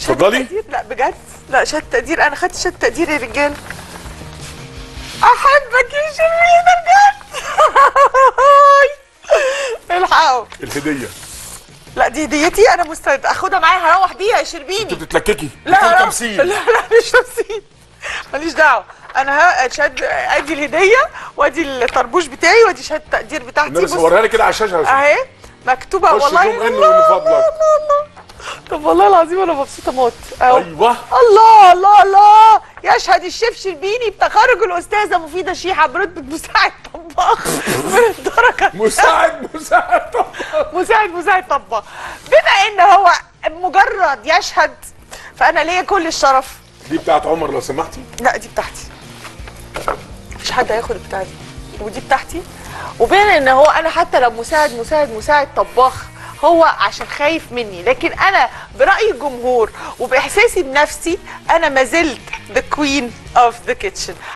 اتفضلي. تقدير لا بجد لا شهاده تقدير انا خدت شهاده تقدير يا رجاله احبك يا شرمين بجد الحقوا الهديه لا دي هديتي انا مستعد اخدها معايا هروح بيها يا شربيني انت بتتلككي لا بتقولي لا تمثيل لا لا مش تمثيل ماليش دعوه انا هشد ادي الهديه وادي الطربوش بتاعي وادي شهاده التقدير بتاعتي النبي بص صورها لي كده على الشاشه يا أستاذ. اهي مكتوبه خش والله زوم إن الله من الله فضلك. الله الله طب والله العظيم انا مبسوطه موت اهو ايوه الله الله الله يشهد الشيف شربيني بتخرج الاستاذه مفيده شيحه برتبه مساعد طباخ من الدرجه مساعد مساعد مساعد مساعد طباخ بما ان هو مجرد يشهد فانا ليا كل الشرف دي بتاعت عمر لو سمحتي لا دي بتاعتي مفيش حد هياخد البتاع دي ودي بتاعتي وبين ان هو انا حتى لو مساعد مساعد مساعد طباخ هو عشان خايف مني لكن انا براي الجمهور وباحساسي بنفسي انا ما زلت the queen of the kitchen